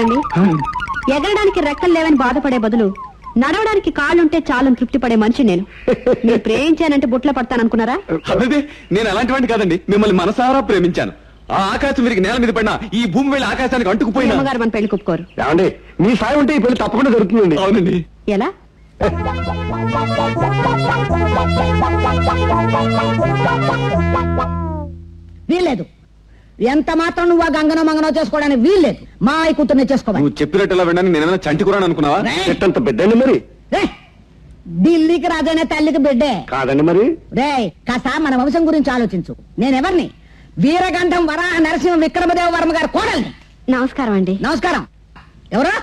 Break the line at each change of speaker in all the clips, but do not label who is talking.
చూడండి ఎగరడానికి రెక్కలు లేవని బాధపడే బదులు నడవడానికి కాళ్ళుంటే చాలని తృప్తి పడే మనిషి నేను మీరు ప్రేమించానంటే బుట్ల పడతాననుకున్నారా
అదే నేను అలాంటి వాడిని కాదండి మిమ్మల్ని మనసారా ప్రేమించాను ఆ ఆకాశం వీరికి నేల మీద పడినా ఈ భూమి వెళ్ళి ఆకాశానికి
మీ
అంటుకుపోయినా
అమ్మగారు మన పెళ్లి కుప్పుకోరు
ఏమండి మీ సాయం ఉంటే ఈ పెళ్లి తప్పకుండా జరుగుతుందండి
అవునండి
ఎలా
వీల్లేదు ఎంత మాత్రం నువ్వు ఆ గంగనో మంగనో చేసుకోవడానికి వీల్లేదు మా అయి కూతుర్నే చేసుకోవాలి
నువ్వు చెప్పినట్టు ఇలా వినడానికి నేనేమైనా చంటి కూరాను అనుకున్నావా
రేయ్,
చెట్టంత బిడ్డండి మరి
రే, ఢిల్లీకి రాజైన తల్లికి బిడ్డే
కాదండి మరి
రే కాస్త మన వంశం గురించి ఆలోచించు నేనెవరిని వీరగంధం వరాహ నరసింహ విక్రమదేవ వర్మ గారి కోడల్ని
నమస్కారం అండి
నమస్కారం ఎవరా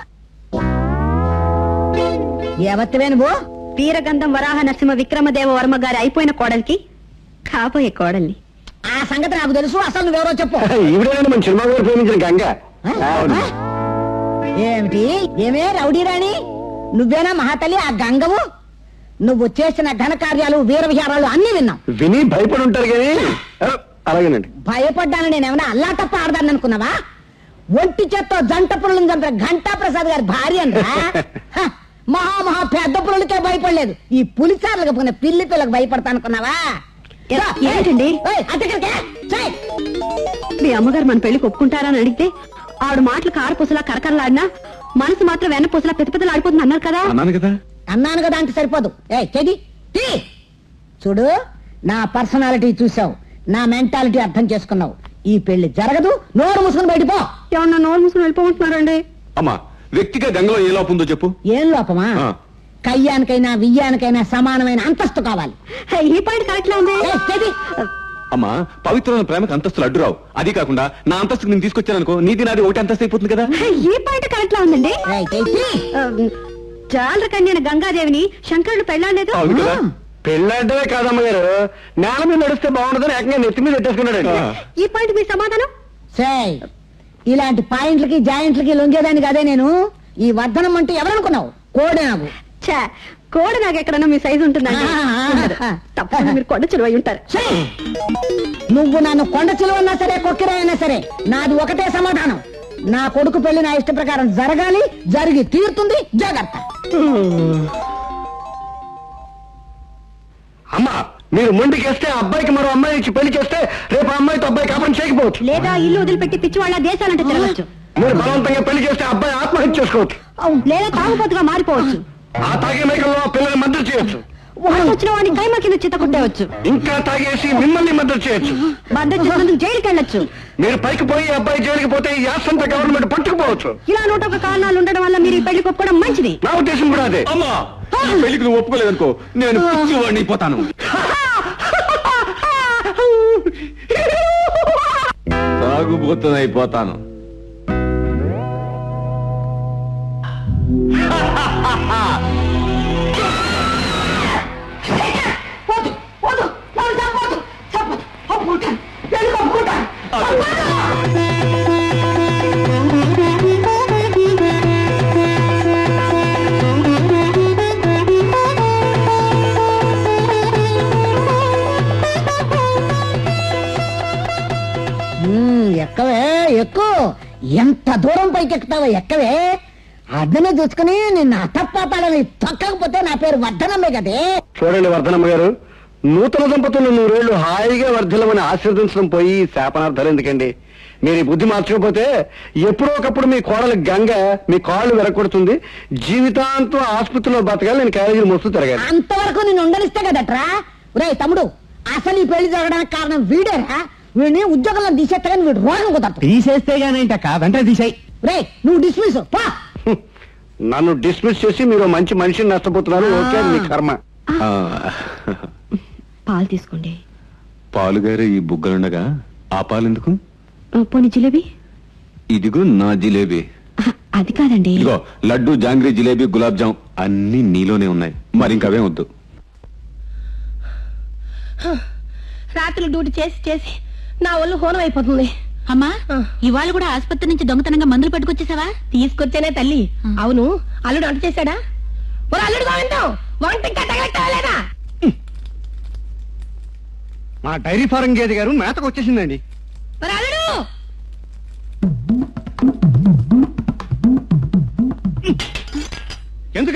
ఎవత్తివే నువ్వు
వీరగంధం వరాహ నరసింహ విక్రమదేవ వర్మ గారి అయిపోయిన కోడలికి కాబోయే కోడల్ని
ఆ సంగతి నాకు తెలుసు అసలు నువ్వెవరో చెప్పు
ఈవిడేనండి మన సినిమా గారు ప్రేమించిన గంగ
ఆ?
అవును.
ఆ? ఏమిటి ఏమే రౌడీ రాణి నువ్వేనా మహాతల్లి ఆ గంగవు నువ్వు చేసిన ఘన కార్యాలు వీర విహారాలు అన్ని విన్నాం
విని భయపడి ఉంటారు కానీ ఆ, అలాగేనండి
భయపడ్డాను నేనేమన్నా అల్లా తప్ప ఆడదాన్ని అనుకున్నావా ఒంటి చేత్తో జంట పురులను చంపిన ఘంటా ప్రసాద్ గారి భార్య అన్నా మహా మహా పెద్ద పురులకే భయపడలేదు ఈ పులిసార్లకు పోయిన పిల్లి పిల్లకు భయపడతా అనుకున్నావా
ఏ- ఏంటండి?
ఏయ్, అటుకెళ్ళకే. చెయ్.
మీ అమ్మగారు మన పెళ్లికి ఒప్పుకుంటారా అని అడిగితే ఆవిడ మాటలు కారపూసలా కరకరలాడినా మనసు మాత్రం వెన్న పూసలా పెద్దపెద్దలు ఆడిపోతుంది అన్నారు కదా
అన్నాను కదా
అన్నాను కదా అంటే సరిపోదు ఏ చెది తీ చూడు నా పర్సనాలిటీ చూసావు నా మెంటాలిటీ అర్థం చేసుకున్నావు ఈ పెళ్లి జరగదు నోరు మూసుకుని బయటిపో
ఏమన్నా నోరు మూసుకుని వెళ్ళిపోమంటున్నారండి
అమ్మా వ్యక్తిగా గంగలో ఏ లోపం ఉందో చెప్పు
ఏం లోపమా
ఆ.
కయ్యానికైనా వియ్యానికైనా సమానమైన అంతస్తు కావాలి
ఈ పాయింట్ కరెక్ట్ లా ఉంది
ఏ, చెది
అమ్మా పవిత్రమైన ప్రేమకు అంతస్తులు అడ్డురావు అది కాకుండా నా అంతస్తుకు నేను తీసుకొచ్చాననుకో నీది నాది ఒకటి అంతస్తు అయిపోతుంది కదా
ఈ పాయింట్ కరెక్ట్ లా ఉందండి
ఏయ్, చెయ్, తీ.
చాలర కన్యన గంగాదేవిని శంకరుడు పెళ్ళాడలేదు
అవును కదా
పెళ్ళంటే కాదమ్మ గారు నేల మీద నడిస్తే బాగుండదని ఏకంగా నెత్తి మీద పెట్టేసుకున్నాడండి
ఆ.
ఈ పాయింట్ మీ సమాధానం
సేయ్ ఇలాంటి పాయింట్లకి జాయింట్లకి లొంగేదానికి అదే నేను ఈ వర్ధనం అంటే ఎవరనుకున్నావు కోడే నాకు
ఛా, కోడ నాకు ఎక్కడన్నా మీ సైజు ఉంటుందండి
ఆ,
ఉండదు. తప్పకుండా మీరు కొండ చెరువు అయి ఉంటారు
ఛీ! నువ్వు నన్ను కొండ చిలువన్నా సరే కొక్కిరాయన్నా సరే నాది ఒకటే సమాధానం నా కొడుకు పెళ్లి నా ఇష్ట ప్రకారం జరగాలి జరిగి తీరుతుంది జాగ్రత్త
అమ్మా మీరు ముందుకేస్తే ఆ అబ్బాయికి మరో అమ్మాయి ఇచ్చి పెళ్లి చేస్తే రేపు ఆ అమ్మాయితో అబ్బాయి కాపురం చేయకపోవచ్చు
లేదా ఇల్లు వదిలిపెట్టి పిచ్చి వాళ్ళ దేశాలంటే తిరగచ్చు
మీరు బలవంతంగా పెళ్లి చేస్తే ఆ అబ్బాయి ఆత్మహత్య చేసుకోవచ్చు
లేదా తాగుబోతుగా మారిపోవచ్చు
ఆ తాగే మైకంలో ఆ పిల్లల్ని మద్దతు చేయొచ్చు
వాడు వచ్చిన వాడిని కైమ కింద చిత్త కొట్టేవచ్చు
ఇంకా తాగేసి మిమ్మల్ని మద్దతు చేయొచ్చు
మద్దతు చేసినందుకు జైలుకి వెళ్ళొచ్చు
మీరు పైకి పోయి ఆ అబ్బాయి జైలుకి పోతే ఈ ఆస్తంతా గవర్నమెంట్ పట్టుకుపోవచ్చు
ఇలా నూట ఒక కారణాలు ఉండడం వల్ల మీరు ఈ పెళ్లి కొప్పుకోవడం మంచిది
నా ఉద్దేశం కూడా అదే
అమ్మా ఈ పెళ్లికి నువ్వు ఒప్పుకోలేదనుకో నేను పిచ్చివాడిని అయిపోతాను తాగుబోతుని అయిపోతాను
ఉమ్, ఎక్కవే ఎక్కు ఎంత దూరం పైకి ఎక్కుతావో ఎక్కవే అద్దనే చూసుకుని నిన్ను అతప్పాతాలని తొక్కకపోతే నా పేరు వర్ధనమ్మే కదే
చూడండి వర్ధనమ్మ గారు నూతన దంపతులు నూరేళ్లు హాయిగా వర్ధిల్లమని ఆశీర్వదించడం పోయి ఈ శాపనార్థాలు ఎందుకండి మీరు ఈ బుద్ధి మార్చకపోతే ఎప్పుడో ఒకప్పుడు మీ కోడలు గంగ మీ కాళ్ళు వెరకొడుతుంది జీవితాంతం ఆసుపత్రిలో బతకాలి నేను క్యారేజీలు మోస్తూ తిరగాలి
అంతవరకు నేను ఉండనిస్తే కదట్రా రే తమ్ముడు అసలు ఈ పెళ్లి జరగడానికి కారణం వీడేరా వీడిని ఉద్యోగంలో తీసేస్తాగని వీడు రోగం కుదరదు
తీసేస్తే గానేంట కాదంటే తీసేయి
రే నువ్వు డిస్మిస్ పా
హ్మ్. నన్ను డిస్మిస్ చేసి మీరు ఓ మంచి మనిషిని నష్టపోతున్నారు ఓకే అది మీ కర్మ
ఆ,
పాలు తీసుకోండి
పాలుగారు ఈ బుగ్గలుండగా ఆ పాలు ఎందుకు
ఆ, పోనీ జిలేబీ
ఇదిగో నా జిలేబీ
ఆ, అది కాదండి
ఇదిగో లడ్డు జాంగ్రీ జిలేబీ గులాబ్ జామ్ అన్ని నీలోనే ఉన్నాయి మరి ఇంకవే వద్దు
రాత్రులు డ్యూటీ చేసి చేసి నా ఒళ్ళు హోనం అయిపోతుంది
అమ్మా ఇవాళ కూడా ఆసుపత్రి నుంచి దొంగతనంగా మందులు పట్టుకొచ్చేసావా
తీసుకొచ్చేనే తల్లి అవును అల్లుడు వంట చేశాడా మరి అల్లుడు గోవిందం వంట ఇంకా తగలెట్టావా లేదా
మా డైరీ ఫారం గేదె గారు మేతకు వచ్చేసిందండి
మరి అల్లుడు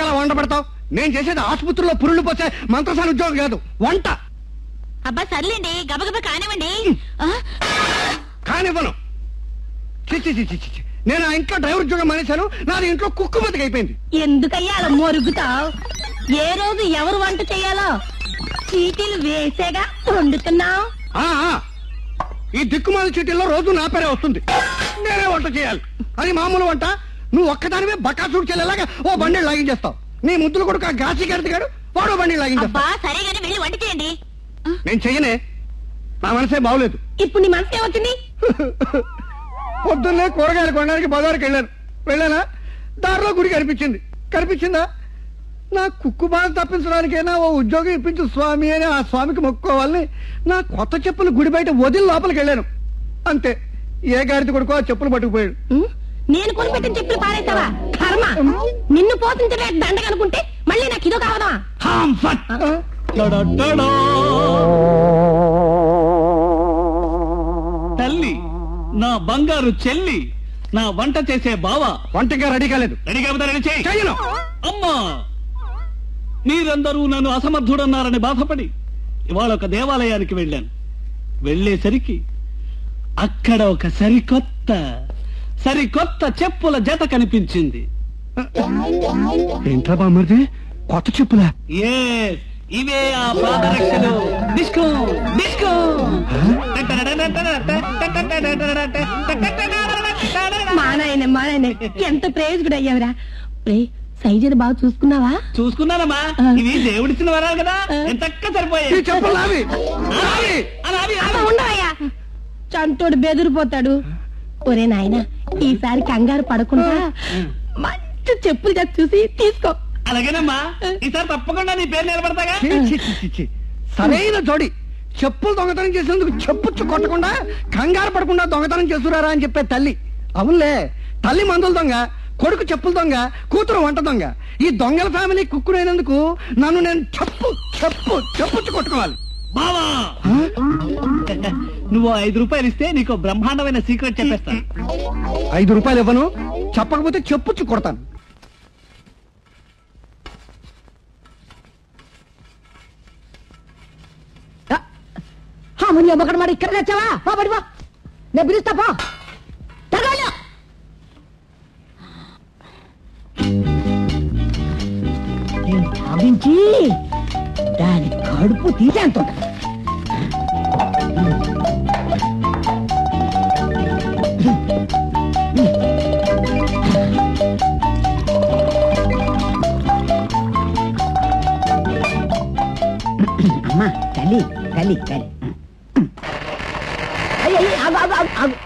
అలా వంట పెడతావు నేను చేసేది ఆసుపత్రిలో పురుళ్ళు పోసే మంత్రసాల ఉద్యోగం కాదు వంట
అబ్బా సర్లేండి గబగబా కానివ్వండి ఆ,
కానివ్వను చిచ్చి చిచ్చి చిచ్చి నేను ఆ ఇంట్లో డ్రైవర్ ఉద్యోగం మానేశాను నాది ఇంట్లో కుక్కు బతికైపోయింది
ఎందుకయ్యా అలా మొరుగుతావు ఏ రోజు ఎవరు వంట చేయాలో చీటీలు వేసేగా వండుతున్నావు
ఆ, ఆ. ఈ దిక్కుమాల చీటీల్లో రోజు నా పేరే వస్తుంది నేనే వంట చేయాలి అది మామూలు వంట నువ్వు ఒక్కదానివే బకాసూడు చెల్లెలాగా ఓ బండి లాగించేస్తావు నీ ముద్దులు కొడుకు ఆ గాసి గాడు వాడు ఓ బండి లాగించేస్తావు
అబ్బా సరే గాని వెళ్ళి వంట చేయండి
నేను చెయ్యనే నా మనసే బాగోలేదు
ఇప్పుడు నీ మనసు ఏమవుతుంది
పొద్దున్నే కూరగాయలు కొనడానికి బజార్కి వెళ్ళాను వెళ్ళానా దారిలో గుడి కనిపించింది కనిపించిందా నా కుక్కు బాధ తప్పించడానికైనా ఓ ఉద్యోగం ఇప్పించు స్వామి అని ఆ స్వామికి మొక్కుకోవాలని నా కొత్త చెప్పులు గుడి బయట వదిలి లోపలికి వెళ్ళాను అంతే ఏ గాడిద కొడుకో ఆ చెప్పులు పట్టుకుపోయాడు
ఉం? నేను కొనిపెట్టిన చెప్పులు పారేస్తావా కర్మ నిన్ను పోతుంటే దండగనుకుంటే మళ్ళీ నాకు ఇదో కావదా
ఆ?
తల్లి నా బంగారు చెల్లి నా వంట చేసే బావ
వంట ఇంకా రెడీ కాలేదు
రెడీ కాకపోతే రెడీ చేయి
చెయ్యను
అమ్మా మీరందరూ నన్ను అసమర్థుడన్నారని బాధపడి ఇవాళ ఒక దేవాలయానికి వెళ్ళాను వెళ్ళేసరికి అక్కడ ఒక సరికొత్త సరికొత్త చెప్పుల జత కనిపించింది
ఏంట్రా బామ్మర్ది కొత్త చెప్పులా
ఏ ఇవే ఆ పాదరక్షలు డిస్కో డిస్కో
మా నాయన మా నాయన ఎంత ప్రేయసుడు అయ్యావురా రే సైజ్ అది బాగా చూసుకున్నావా
చూసుకున్నానమ్మా ఇవి దేవుడిచ్చిన వరాలు కదా ఎంతక్క
ఈ
సరిపోయాయి
చెప్పులు నావి నావి.
అలా అవి,
అలా
అలా.
ఉండవయ్యా చంటోడు బెదిరిపోతాడు ఒరే నాయన ఈసారి కంగారు పడకుండా మంచి చెప్పులు చేసి చూసి తీసుకో
అలాగేనమ్మా ఈసారి తప్పకుండా నీ పేరు నిలబడతాగా
ఛీ, ఛీ, ఛీ, ఛీ, ఛీ. సరైన జోడి చెప్పులు దొంగతనం చేసేందుకు చెప్పుచ్చు కొట్టకుండా కంగారు పడకుండా దొంగతనం చేస్తురారా అని చెప్పే తల్లి అవునులే తల్లి మందుల దొంగ కొడుకు చెప్పుల దొంగ కూతురు వంట దొంగ ఈ దొంగల ఫ్యామిలీ కుక్కునైనందుకు నన్ను నేను చెప్పు చెప్పు చెప్పుచ్చు కొట్టుకోవాలి
బావా నువ్వు ఐదు రూపాయలు ఇస్తే నీకు బ్రహ్మాండమైన సీక్రెట్ చెప్పేస్తాను
ఐదు రూపాయలు ఇవ్వను చెప్పకపోతే చెప్పుచ్చు కొడతాను
అమ్మని అమ్మకడ మరి ఇక్కడ తెచ్చావా పో బడి పో నేను పిలుస్తా పో తగలు నేను భావించి దాని కడుపు తీసేంత అమ్మా తల్లి తల్లి తల్లి అయ్య, అయ్య, ఆగు, ఆగు, ఆగు, ఆగు.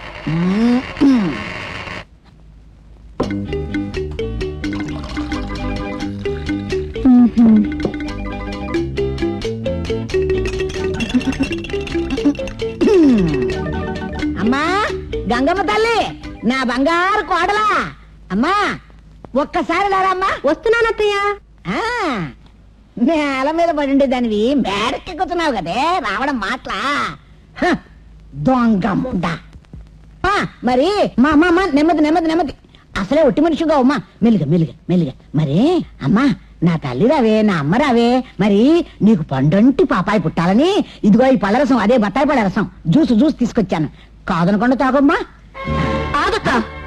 అమ్మా గంగమ్మ తల్లి నా బంగారు కోడలా అమ్మా ఒక్కసారి రారమ్మా
వస్తున్నానత్తయ్య
ఆ, నేల మీద పడిండే దానివి మేడకెక్కుతున్నావు కదే రావడం మాటలా హ, దొంగ ముండ ఆ, మరి మా అమ్మ అమ్మ నెమ్మది నెమ్మది నెమ్మది అసలే ఒట్టి మనిషిగా అమ్మా మెల్లిగా మెల్లిగా మెల్లిగా మరి అమ్మా నా తల్లి రావే నా అమ్మ రావే మరి నీకు పండంటి పాపాయి పుట్టాలని ఇదిగో ఈ పళ్ళరసం అదే బత్తాయి పళ్ళ రసం జ్యూస్ జ్యూస్ తీసుకొచ్చాను కాదనకుండా తాగమ్మా
ఆగక్క